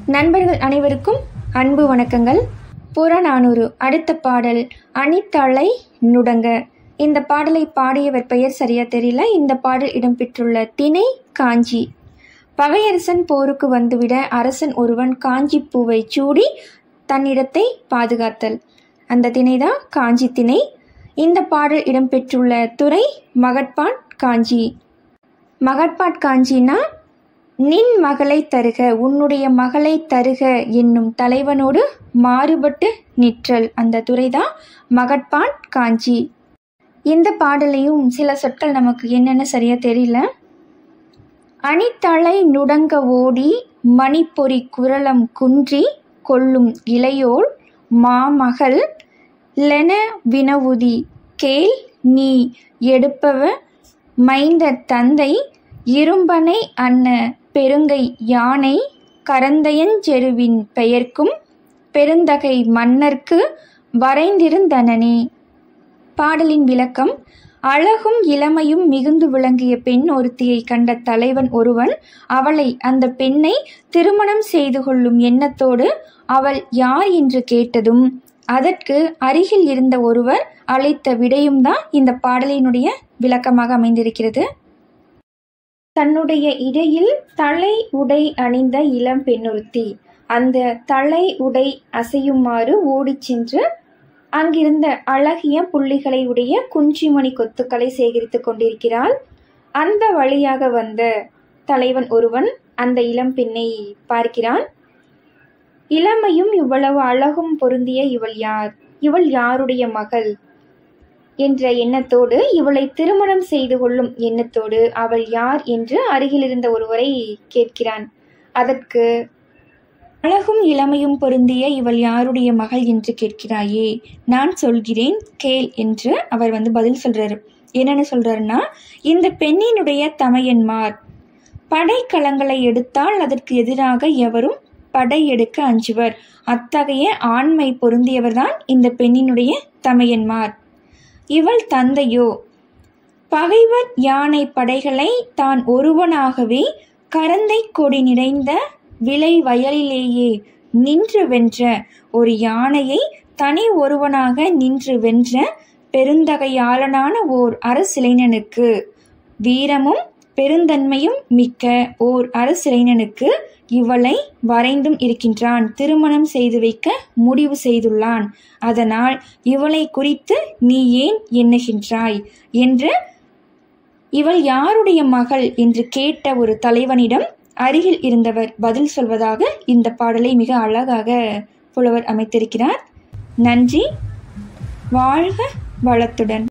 நண்பர்கள் அனைவருக்கும் அன்பு வணக்கங்கள் புறநானூறு அடுத்த பாடல் அணித்தலை நுடங்க இந்த பாடலை பாடியவர் பெயர் சரியா தெரியல இந்த பாடல் இடம்பெற்றுள்ள திணை காஞ்சி பகையரசன் போருக்கு வந்துவிட அரசன் ஒருவன் காஞ்சி பூவை சூடி தன்னிடத்தை பாதுகாத்தல் அந்த திணைதான் காஞ்சி திணை இந்த பாடல் இடம்பெற்றுள்ள துறை மகட்பாட் காஞ்சி மகட்பாட் காஞ்சினா நின் மகளை தருக உன்னுடைய மகளை தருக என்னும் தலைவனோடு மாறுபட்டு நிற்றல் அந்த துறைதான் மகட்பாட் காஞ்சி இந்த பாடலையும் சில சொற்கள் நமக்கு என்னென்னு சரியா தெரியல அணித்தலை நுடங்க ஓடி மணிப்பொறி குரலம் குன்றி கொள்ளும் இளையோள் மாமகள் லென வினவுதி கேள் நீ எடுப்பவ மைந்த தந்தை இரும்பனை அன்ன பெருங்கை யானை கரந்தையஞ்செருவின் பெயர்க்கும் பெருந்தகை மன்னர்க்கு வரைந்திருந்தனனே பாடலின் விளக்கம் அழகும் இளமையும் மிகுந்து விளங்கிய பெண் ஒருத்தியை கண்ட தலைவன் ஒருவன் அவளை அந்த பெண்ணை திருமணம் செய்து கொள்ளும் எண்ணத்தோடு அவள் யார் என்று கேட்டதும் அதற்கு அருகில் இருந்த ஒருவர் அளித்த விடையும் தான் இந்த பாடலினுடைய விளக்கமாக அமைந்திருக்கிறது தன்னுடைய இடையில் தலை உடை அணிந்த இளம் பெண்ணொருத்தி அந்த தலை உடை அசையுமாறு ஓடிச் சென்று அங்கிருந்த அழகிய புள்ளிகளை உடைய குஞ்சிமணி கொத்துக்களை சேகரித்துக் கொண்டிருக்கிறாள் அந்த வழியாக வந்த தலைவன் ஒருவன் அந்த இளம் பெண்ணை பார்க்கிறான் இளமையும் இவ்வளவு அழகும் பொருந்திய இவள் யார் இவள் யாருடைய மகள் என்ற எண்ணத்தோடு இவளை திருமணம் செய்து கொள்ளும் எண்ணத்தோடு அவள் யார் என்று அருகில் இருந்த ஒருவரை கேட்கிறான் அதற்கு அழகும் இளமையும் பொருந்திய இவள் யாருடைய மகள் என்று கேட்கிறாயே நான் சொல்கிறேன் கேள் என்று அவர் வந்து பதில் சொல்றாரு என்னன்னு சொல்றாருன்னா இந்த பெண்ணினுடைய தமையன்மார் படைக்கலங்களை எடுத்தால் அதற்கு எதிராக எவரும் படையெடுக்க அஞ்சுவர் அத்தகைய ஆண்மை பொருந்தியவர்தான் இந்த பெண்ணினுடைய தமையன்மார் இவள் தந்தையோ பகைவர் யானை படைகளை தான் ஒருவனாகவே கரந்தை கொடி நிறைந்த விளை வயலிலேயே நின்று வென்ற ஒரு யானையை தனி ஒருவனாக நின்று வென்ற பெருந்தகையாளனான ஓர் அரசிளைஞனுக்கு வீரமும் பெருந்தன்மையும் மிக்க ஓர் அரசிளைஞனுக்கு இவளை வரைந்தும் இருக்கின்றான் திருமணம் செய்து வைக்க முடிவு செய்துள்ளான் அதனால் இவளை குறித்து நீ ஏன் எண்ணுகின்றாய் என்று இவள் யாருடைய மகள் என்று கேட்ட ஒரு தலைவனிடம் அருகில் இருந்தவர் பதில் சொல்வதாக இந்த பாடலை மிக அழகாக புலவர் அமைத்திருக்கிறார் நன்றி வாழ்க வளத்துடன்